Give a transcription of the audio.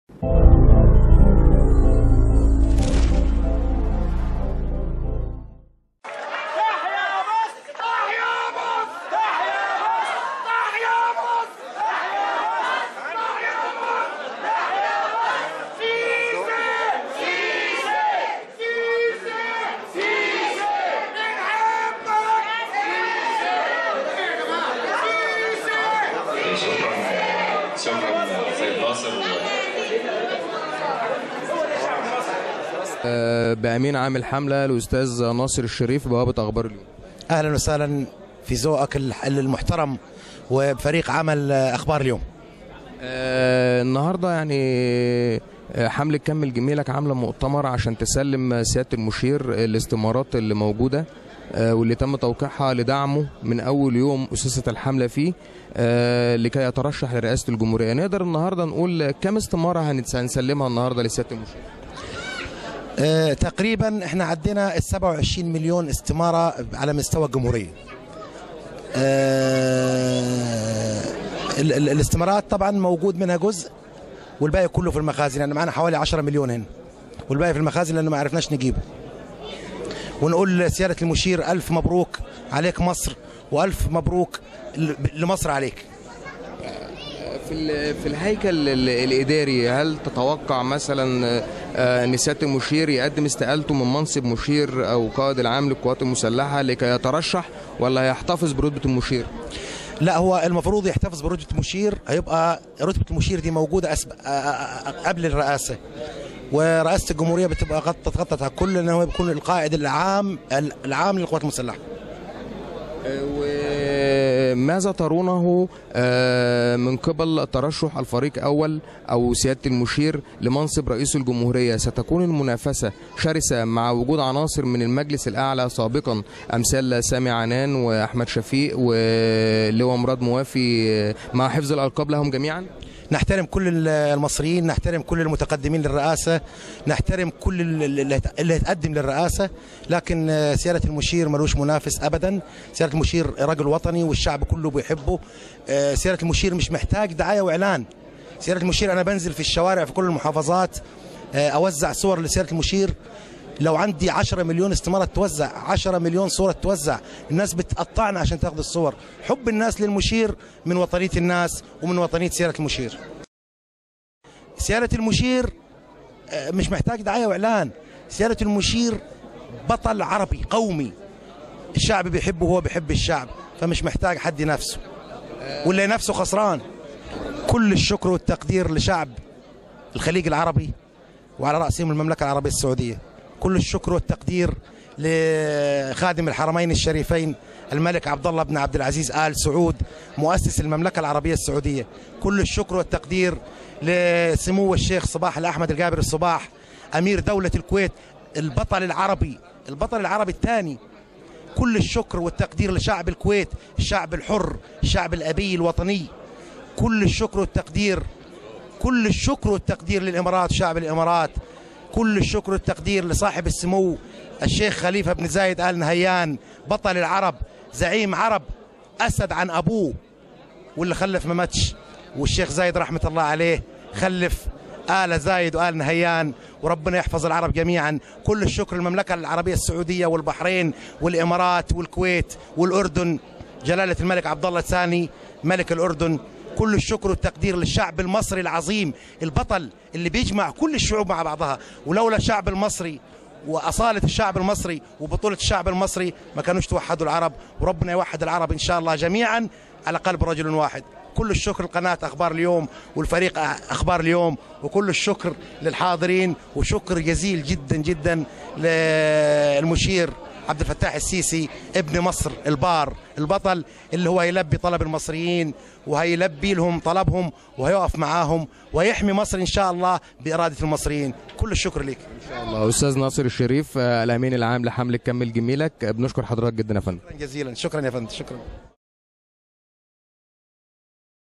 تحيا مصر تحيا مصر تحيا مصر تحيا مصر تحيا مصر تحيا مصر تحيا مصر سيسي سيسي سيسي سيسي بنحبك سيسي شكرا شكرا سيد ناصر بأمين عام الحملة الأستاذ ناصر الشريف بوابة أخبار اليوم اهلا وسهلا في ذوقك الح- المحترم وبفريق عمل اخبار اليوم آه، النهاردة يعني آه، حملة كمل جميلك عاملة مؤتمر عشان تسلم سيادة المشير الاستمارات اللي موجودة آه، واللي تم توقيعها لدعمه من أول يوم أسست الحملة فيه آه، لكي يترشح لرئاسة الجمهورية نقدر النهاردة نقول كم استمارة هنتس- هنسلمها النهاردة لسيادة المشير آه، تقريبا احنا عدينا ال 27 مليون استماره على مستوى الجمهوريه آه، ال- ال- الاستمارات طبعا موجود منها جزء والباقي كله في المخازن يعني معنا حوالي 10 مليون هنا والباقي في المخازن لانه ما عرفناش نجيبه ونقول لسياده المشير الف مبروك عليك مصر والف مبروك ل- لمصر عليك في ال- في الهيكل ال- الاداري هل تتوقع مثلا آه، ان سياده المشير يقدم استقالته من منصب مشير او قائد العام للقوات المسلحه لكي يترشح ولا يحتفظ برتبه المشير؟ لا هو المفروض يحتفظ برتبة مشير هيبقى رتبة المشير دي موجودة أسب... آ- آ- آ- قبل الرئاسة ورئاسة الجمهورية بتبقى غطت غطت على كل انه هو بيكون القائد العام العام للقوات المسلحة آه، وماذا ترونه آه، من قبل ترشح الفريق اول او سياده المشير لمنصب رئيس الجمهوريه ستكون المنافسه شرسه مع وجود عناصر من المجلس الاعلى سابقا امثال سامي عنان واحمد شفيق ولواء مراد موافي آه، مع حفظ الالقاب لهم جميعا نحترم كل المصريين نحترم كل المتقدمين للرئاسة نحترم كل اللي اللي هيتقدم للرئاسة لكن آه، سيادة المشير ملوش منافس أبدا سيادة المشير رجل وطني والشعب كله بيحبه آه، سيادة المشير مش محتاج دعاية وإعلان سيادة المشير أنا بنزل في الشوارع في كل المحافظات آه، أوزع صور لسيادة المشير لو عندي 10 مليون استمارة توزع 10 مليون صورة توزع الناس بتقطعنا عشان تاخذ الصور حب الناس للمشير من وطنية الناس ومن وطنية سيادة المشير سيادة المشير آه، مش محتاج دعاية وإعلان سيادة المشير بطل عربي قومي الشعب بيحبه وهو بيحب الشعب فمش محتاج حد ينافسه واللي ينافسه خسران كل الشكر والتقدير لشعب الخليج العربي وعلى رأسهم المملكة العربية السعودية كل الشكر والتقدير لخادم الحرمين الشريفين الملك عبد الله بن عبد العزيز آل سعود مؤسس المملكة العربية السعودية كل الشكر والتقدير لسمو الشيخ صباح الأحمد الجابر الصباح أمير دولة الكويت البطل العربي البطل العربي الثاني كل الشكر والتقدير لشعب الكويت الشعب الحر الشعب الأبي الوطني كل الشكر والتقدير كل الشكر والتقدير للامارات شعب الامارات كل الشكر والتقدير لصاحب السمو الشيخ خليفه بن زايد ال نهيان بطل العرب زعيم عرب اسد عن ابوه واللي خلف ما ماتش والشيخ زايد رحمه الله عليه خلف آل زايد وآل نهيان وربنا يحفظ العرب جميعا كل الشكر للمملكة العربية السعودية والبحرين والإمارات والكويت والأردن جلالة الملك عبد الله الثاني ملك الأردن كل الشكر والتقدير للشعب المصري العظيم البطل اللي بيجمع كل الشعوب مع بعضها ولولا الشعب المصري وأصالة الشعب المصري وبطولة الشعب المصري ما كانوش توحدوا العرب وربنا يوحد العرب إن شاء الله جميعا على قلب رجل واحد كل الشكر لقناة أخبار اليوم والفريق أخبار اليوم وكل الشكر للحاضرين وشكر جزيل جدا جدا للمشير عبد الفتاح السيسي ابن مصر البار البطل اللي هو يلبي طلب المصريين وهيلبي لهم طلبهم وهيقف معاهم ويحمي مصر ان شاء الله باراده المصريين كل الشكر لك الله استاذ ناصر الشريف آه، الامين العام لحمله كمل جميلك آه، بنشكر حضرتك جدا يا فندم شكرا جزيلا شكرا يا فندم شكرا